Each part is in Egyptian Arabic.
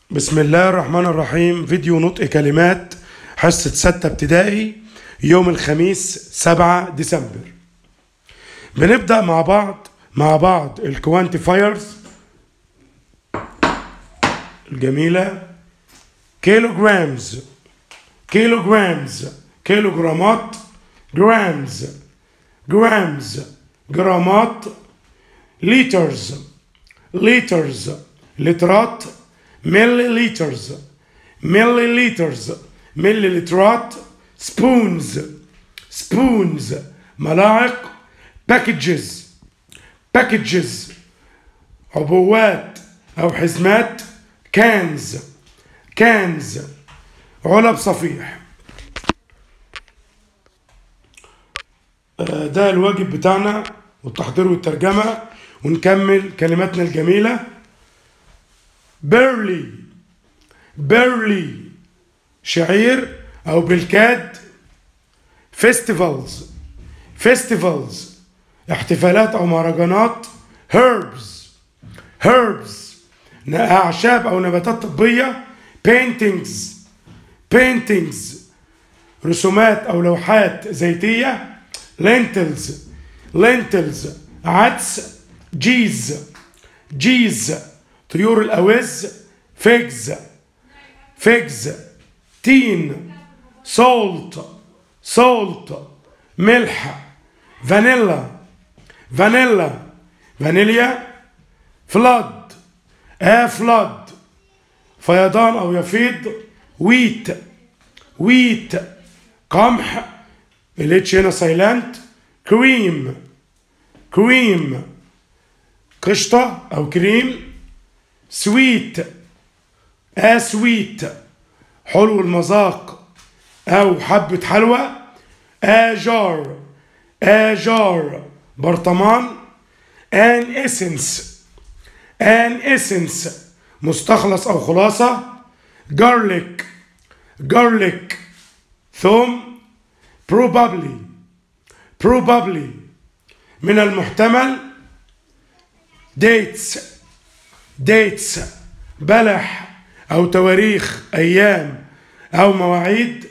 بسم الله الرحمن الرحيم فيديو نطق كلمات حصة ستة ابتدائي يوم الخميس 7 ديسمبر بنبدأ مع بعض مع بعض الكوانتيفايرز الجميلة كيلوغرامز كيلوغرامز كيلوغرامات جرامز جرامز جرامات لترز لترز لترات milliliters milliliters مليلترات spoons spoons ملاعق packages packages عبوات أو حزمات cans cans علب صفيح آه، ده الواجب بتاعنا والتحضير والترجمة ونكمل كلماتنا الجميلة barely barely شعير أو بالكاد festivals festivals احتفالات أو مهرجانات herbs herbs أعشاب أو نباتات طبية paintings paintings رسومات أو لوحات زيتية lentils lentils عدس جيز جيز طيور الأوز فيجز فيجز تين سولت سولت ملح فانيلا فانيلا فانيليا فلاد اه فلاد فيضان او يفيض ويت ويت قمح الاتش هنا سايلنت كريم كريم قشطة أو كريم سويت آ سويت حلو المذاق أو حبة حلوى آجار آجار برطمان ان اسنس ان اسنس مستخلص أو خلاصة جارليك جارليك ثوم probably probably من المحتمل dates dates بلح أو تواريخ أيام أو مواعيد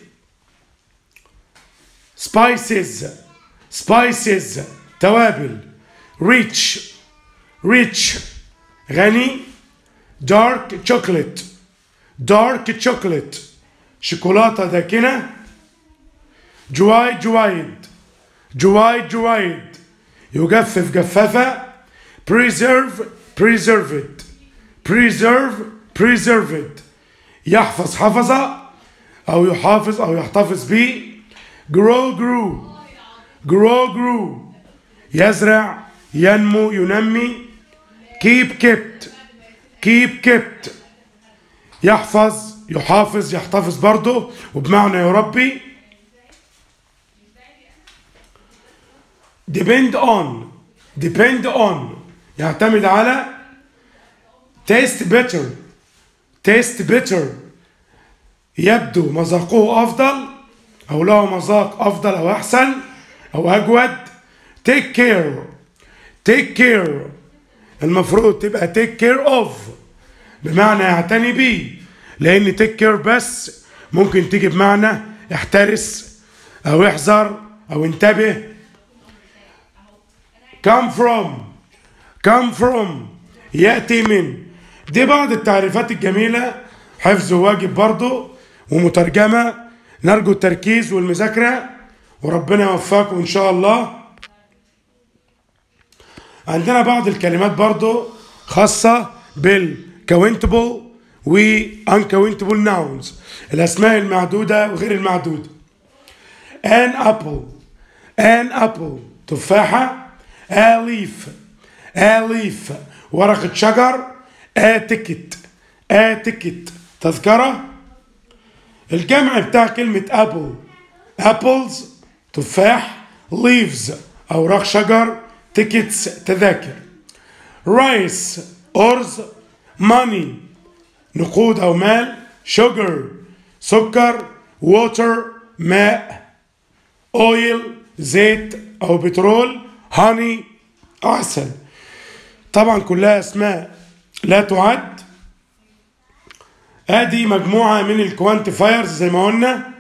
spices spices توابل rich rich غني dark chocolate dark chocolate شوكولاتة داكنة جوايد جوايد جوايد جوايد يجفف جفافة preserve preserved preserve preserved يحفظ حفظة أو يحافظ أو يحتفظ به grow grew grow grew يزرع ينمو ينمي keep kept keep kept يحفظ يحافظ يحتفظ برضه وبمعنى يربي depend on depend on يعتمد على taste better taste better يبدو مذاقه أفضل أو له مذاق أفضل أو أحسن أو أجود take care take care المفروض تبقى take care of بمعنى يعتني بيه لأن take care بس ممكن تيجي بمعنى احترس أو احذر أو انتبه come from come from يأتي من دي بعض التعريفات الجميلة حفظ واجب برضو ومترجمة نرجو التركيز والمذاكرة وربنا يوفقكم إن شاء الله عندنا بعض الكلمات برضو خاصة بالكوينتبل و uncountable nouns الأسماء المعدودة وغير المعدودة an apple an apple تفاحة a leaf a leaf ورقة شجر a ticket a ticket تذكرة الجمع بتاع كلمة apple apples تفاح leaves أوراق شجر tickets تذاكر rice أرز money نقود أو مال sugar سكر water ماء oil زيت أو بترول honey عسل طبعا كلها أسماء لا تعد ادي مجموعه من الكوانتيفايرز زي ما قلنا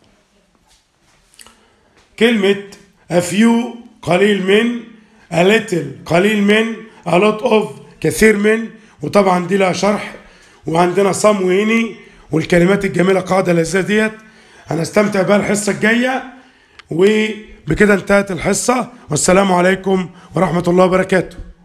كلمه a few قليل من a little قليل من a lot of كثير من وطبعا دي لها شرح وعندنا صم ويني والكلمات الجميله قاعده لذيذه ديت هنستمتع بها الحصه الجايه وبكده انتهت الحصه والسلام عليكم ورحمه الله وبركاته